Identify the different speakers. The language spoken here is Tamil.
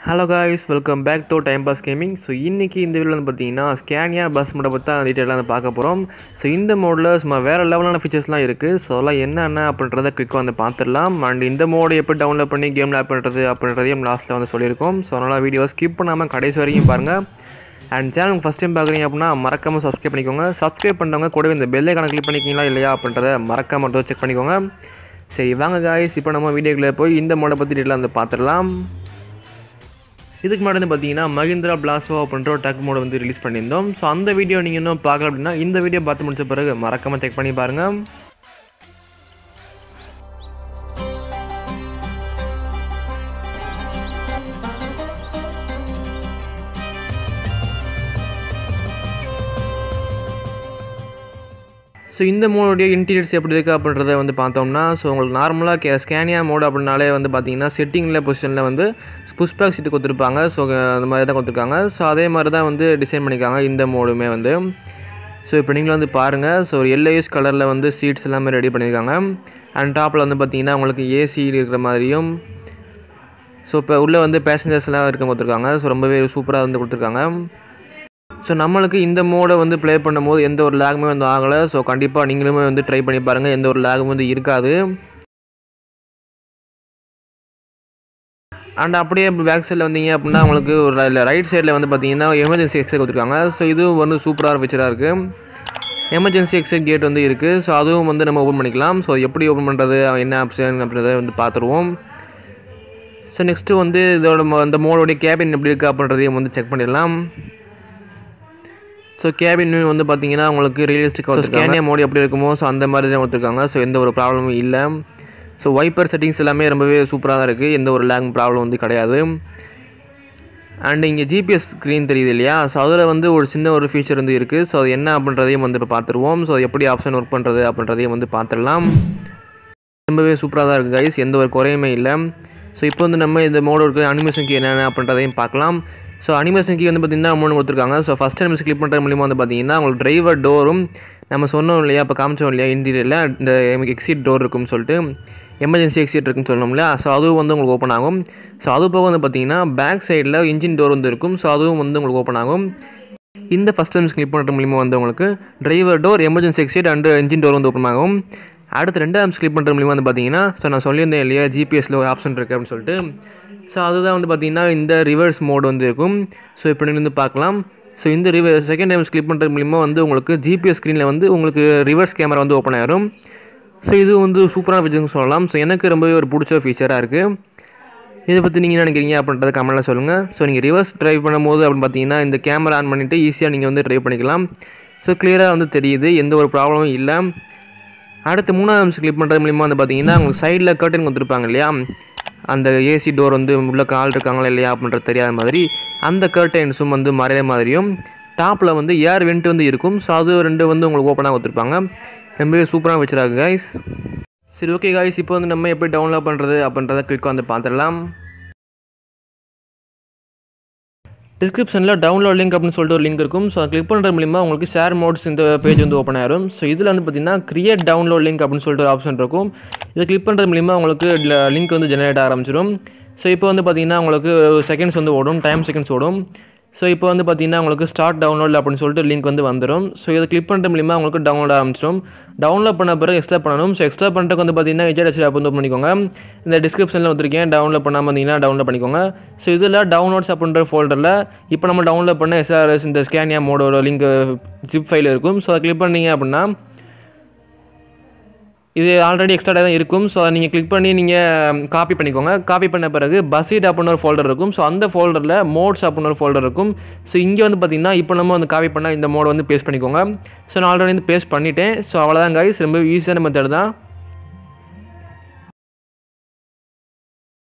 Speaker 1: hello guys welcome back to time pass gaming so இன்றைக்கி இந்த வீடியோவில் வந்து பார்த்தீங்கன்னா ஸ்கேனியா பஸ் மோடை பற்றி தான் டீட்டெயிலாக வந்து பார்க்க போகிறோம் ஸோ இந்த மோடில் சும்மா வேறு லெவலான ஃபீச்சர்ஸ்லாம் இருக்குது ஸோ அதெல்லாம் என்னென்ன அப்படின்றத குயிக்காக வந்து பார்த்துடலாம் அண்ட் இந்த மோடு எப்படி டவுன்லோட் பண்ணி கேமில் ஆட் பண்ணுறது அப்படின்றதையும் லாஸ்ட்டில் வந்து சொல்லியிருக்கோம் ஸோ அதனால் வீடியோ ஸ்கிப் பண்ணாமல் கடைசி வரைக்கும் பாருங்கள் அண்ட் சேனல் ஃபஸ்ட் டைம் பார்க்குறீங்க அப்படின்னா மறக்காமல் சப்ஸ்கிரைப் பண்ணிக்கோங்க சப்ஸ்கிரைப் பண்ணவங்க கூடவே இந்த பெல்லை கணக்கு கிளிக் பண்ணிக்கிங்களா இல்லையா அப்படின்றத மறக்காம மட்டும் செக் பண்ணிக்கோங்க சரி வாங்க காய்ஸ் இப்போ நம்ம வீடியோக்குள்ளே போய் இந்த மோடை பற்றி டீட்டெயிலாக வந்து பார்த்துடலாம் இதுக்கு முன்னாடி வந்து பார்த்தீங்கன்னா மஹிந்திரா பிளாசோ அப்படின்ற ஒரு டக் மோட் வந்து ரிலீஸ் பண்ணியிருந்தோம் ஸோ அந்த வீடியோ நீங்கள் இன்னும் பார்க்கல அப்படின்னா இந்த வீடியோ பார்த்து முடிச்ச பிறகு மறக்காமல் செக் பண்ணி பாருங்கள் ஸோ இந்த மோடுடைய இன்டீரியர்ஸ் எப்படி இருக்குது அப்படின்றத வந்து பார்த்தோம்னா ஸோ உங்களுக்கு நார்மலாக கே ஸ்கேனியா மோடு அப்படின்னாலே வந்து பார்த்தீங்கன்னா செட்டிங்கில் பொசிஷனில் வந்து புஷ்பேக் சீட்டு கொடுத்துருப்பாங்க ஸோ அந்த மாதிரி தான் கொடுத்துருக்காங்க ஸோ அதே மாதிரி தான் வந்து டிசைன் பண்ணியிருக்காங்க இந்த மோடுமே வந்து ஸோ இப்போ நீங்களும் வந்து பாருங்கள் ஸோ ஒரு எல்ஐஎஸ் கலரில் வந்து சீட்ஸ் எல்லாமே ரெடி பண்ணியிருக்காங்க அண்ட் டாப்பில் வந்து பார்த்தீங்கன்னா உங்களுக்கு ஏசி இருக்கிற மாதிரியும் ஸோ இப்போ உள்ளே வந்து பேசஞ்சர்ஸ்லாம் இருக்க கொடுத்துருக்காங்க ஸோ ரொம்பவே சூப்பராக வந்து கொடுத்துருக்காங்க ஸோ நம்மளுக்கு இந்த மோடை வந்து ப்ளே பண்ணும்போது எந்த ஒரு லேகுமே வந்து ஆகலை ஸோ கண்டிப்பாக நீங்களுமே வந்து ட்ரை பண்ணி பாருங்கள் எந்த ஒரு லேகும் வந்து இருக்காது அண்ட் அப்படியே பேக் சைடில் வந்தீங்க அப்படின்னா உங்களுக்கு ஒரு ரைட் சைடில் வந்து பார்த்தீங்கன்னா எமர்ஜென்சி எக்ஸைட் கொடுத்துருக்காங்க ஸோ இதுவும் வந்து சூப்பராக ஃபீச்சராக இருக்குது எமர்ஜென்சி எக்ஸைட் கேட் வந்து இருக்குது ஸோ அதுவும் வந்து நம்ம ஓப்பன் பண்ணிக்கலாம் ஸோ எப்படி ஓப்பன் பண்ணுறது என்ன ஆப்ஷன் அப்படின்றத வந்து பார்த்துருவோம் ஸோ நெக்ஸ்ட்டு வந்து இதோட அந்த மோடோடைய கேபின் எப்படி இருக்குது அப்படின்றதையும் வந்து செக் பண்ணிடலாம் ஸோ கேபின் வந்து பார்த்தீங்கன்னா உங்களுக்கு ரியலிஸ்டிக்காக ஸ்கேனியா மோடி எப்படி இருக்குமோ ஸோ அந்த மாதிரி தான் கொடுத்துருக்காங்க ஸோ எந்த ஒரு ப்ராப்ளமும் இல்லை ஸோ வைப்பர் செட்டிங்ஸ் எல்லாமே ரொம்பவே சூப்பராக தான் இருக்குது எந்த ஒரு லேங் ப்ராப்ளம் வந்து கிடையாது அண்ட் இங்கே ஜிபிஎஸ் ஸ்க்ரீன் தெரியுது இல்லையா ஸோ அதில் வந்து ஒரு சின்ன ஒரு ஃபீச்சர் வந்து இருக்குது ஸோ அது என்ன அப்படின்றதையும் வந்து இப்போ பார்த்துருவோம் ஸோ எப்படி ஆப்ஷன் ஒர்க் பண்ணுறது அப்படின்றதையும் வந்து பார்த்துடலாம் ரொம்பவே சூப்பராக தான் இருக்குது கைஸ் எந்த ஒரு குறையுமே இல்லை ஸோ இப்போ வந்து நம்ம இந்த மோடு இருக்கிற அனிமேஷனுக்கு என்னென்ன அப்படின்றதையும் பார்க்கலாம் ஸோ அனிமேஷன் கீ வந்து பார்த்திங்கன்னா மூணு கொடுத்துருக்காங்க ஸோ ஃபஸ்ட் அனிமேஷன் கிளிக் பண்ணுறது மூலிமா வந்து பார்த்தீங்கன்னா உங்களுக்கு டிரைவர் டோரும் நம்ம சொன்னோம் இல்லையா இப்போ காமிச்சோம் இல்லையா இன்டீரியரில் இந்த எக்ஸிட் டோர் இருக்குன்னு சொல்லிட்டு எமர்ஜென்சி எக்ஸிட் இருக்குன்னு சொல்லணும் இல்லையா ஸோ அதுவும் வந்து உங்களுக்கு ஓப்பன் ஆகும் ஸோ அது போக வந்து பார்த்தீங்கன்னா பேக் சைடில் இன்ஜின் டோர் வந்து இருக்கும் ஸோ அதுவும் வந்து உங்களுக்கு ஓப்பன் ஆகும் இந்த ஃபஸ்ட் டைம் கிளிக் பண்ணுறது மூலிமா வந்து உங்களுக்கு driver door emergency exit and engine door வந்து ஓப்பன் ஆகும் அடுத்து ரெண்டாவது கிளிக் பண்ணுறது மூலிமா வந்து பார்த்தீங்கன்னா ஸோ நான் சொல்லியிருந்தேன் இல்லையா ஜிபிஎஸில் ஒரு ஆப்ஷன் இருக்குது அப்படின்னு சொல்லிட்டு ஸோ அதுதான் வந்து பார்த்திங்கன்னா இந்த ரிவர்ஸ் மோட் வந்து இருக்கும் ஸோ இப்போ நீங்கள் வந்து பார்க்கலாம் ஸோ இந்த ரிவர்ஸ் செகண்ட் டைம் ஸ்கிளிப் பண்ணுறது மூலிமா வந்து உங்களுக்கு ஜிபிஎஸ் ஸ்க்ரீனில் வந்து உங்களுக்கு ரிவர்ஸ் கேமரா வந்து ஓப்பன் ஆயிரும் ஸோ இது வந்து சூப்பரான ஃபீச்சர்னு சொல்லலாம் ஸோ எனக்கு ரொம்பவே ஒரு பிடிச்ச ஃபீச்சராக இருக்குது இதை பற்றி நீங்கள் என்ன நினைக்கிறீங்க அப்படின்றத கமெண்ட்டில் சொல்லுங்கள் ஸோ நீங்கள் ரிவர்ஸ் ட்ரைவ் பண்ணும்போது அப்படின்னு பார்த்தீங்கன்னா இந்த கேமரா ஆன் பண்ணிவிட்டு ஈஸியாக நீங்கள் வந்து ட்ரைவ் பண்ணிக்கலாம் ஸோ கிளியராக வந்து தெரியுது எந்த ஒரு ப்ராப்ளமும் இல்லை அடுத்து மூணாவது கிளிக் பண்ணுறது மூலிமா வந்து பார்த்தீங்கன்னா உங்களுக்கு சைடில் கர்டன் கொடுத்துருப்பாங்க இல்லையா அந்த ஏசி டோர் வந்து உள்ள கால் இருக்காங்களா இல்லையா அப்படின்றது தெரியாத மாதிரி அந்த கர்டைன்ஸும் வந்து மறைய மாதிரியும் டாப்பில் வந்து ஏர் வெண்ட் வந்து இருக்கும் ஸோ அது ரெண்டு வந்து உங்களுக்கு ஓப்பனாக கொடுத்துருப்பாங்க ரொம்பவே சூப்பராக வச்சுருக்காங்க காய்ஸ் சரி ஓகே காய்ஸ் இப்போ வந்து நம்ம எப்படி டவுன்லோட் பண்ணுறது அப்படின்றத குயிக்காக வந்து பார்த்துடலாம் டிஸ்கிரிப்ஷனில் டவுன்லோட் லிங்க் அப்படின்னு சொல்லிட்டு ஒரு லிங்க் இருக்கும் ஸோ கிளிக் பண்ணுற மூலிமா உங்களுக்கு ஷேர் மோட்ஸ் இந்த பேஜ் வந்து ஓப்பன் ஆயிரும் ஸோ இதில் வந்து பார்த்தீங்கன்னா கிரியேட் டவுன்லோட் லிங்க் அப்படின்னு சொல்லிட்டு ஒரு ஆப்ஷன் இருக்கும் இதை கிளிக் பண்ணுறது மூலிமா உங்களுக்கு லிங்க் வந்து ஜெனரேட் ஆரம்பிச்சிடும் ஸோ இப்போ வந்து பார்த்தீங்கன்னா உங்களுக்கு செகண்ட்ஸ் வந்து ஓடும் டைம் செகண்ட்ஸ் ஓடும் ஸோ இப்போ வந்து பார்த்தீங்கன்னா உங்களுக்கு ஸ்டார்ட் டவுன்லோட் அப்படின்னு சொல்லிட்டு லிங்க் வந்து வந்துடும் ஸோ இதை கிளிக் பண்ணுற மூலிமா உங்களுக்கு டவுன்லோட் ஆரம்பிச்சிடும் டவுன்லோட் பண்ண பிறகு எக்ஸ்ட்ரா பண்ணணும் ஸோ எக்ஸ்ட்ரா பண்ணுறதுக்கு வந்து பார்த்தீங்கன்னா விஜய் ஆப் வந்து பண்ணிக்கோங்க இந்த டிஸ்கிரிப்ஷனில் வந்துருக்கேன் டவுன்லோட் பண்ணாமல் வந்தீங்கன்னா டவுன்லோட் பண்ணிக்கோங்க ஸோ இதில் டவுன்லோட்ஸ் அப்படின்ற ஃபோல்டரில் இப்போ நம்ம டவுன்லோட் பண்ண எஸ்ஆர்எஸ் இந்த ஸ்கேனியா மோடோட லிங்க் ஜிப் ஃபைல் இருக்கும் ஸோ அதை கிளிக் பண்ணீங்க அப்படின்னா இது ஆல்ரெடி எக்ஸ்ட்ரா தான் இருக்கும் ஸோ அதை நீங்கள் கிளிக் பண்ணி நீங்கள் காப்பி பண்ணிக்கோங்க காப்பி பண்ண பிறகு பஸ்ஸீட் அப்படின்னு ஒரு ஃபோல்டர் இருக்கும் ஸோ அந்த ஃபோல்டரில் மோட்ஸ் அப்படின்னு ஒரு ஃபோல்டர் இருக்கும் ஸோ இங்கே வந்து பார்த்திங்கன்னா இப்போ நம்ம வந்து காப்பி பண்ணால் இந்த மோட் வந்து பேஸ்ட் பண்ணிக்கோங்க ஸோ நான் ஆல்ரெடி வந்து பேஸ்ட் பண்ணிட்டேன் ஸோ அவ்வளோதான் கைஸ் ரொம்ப ஈஸியான மெத்தட் தான்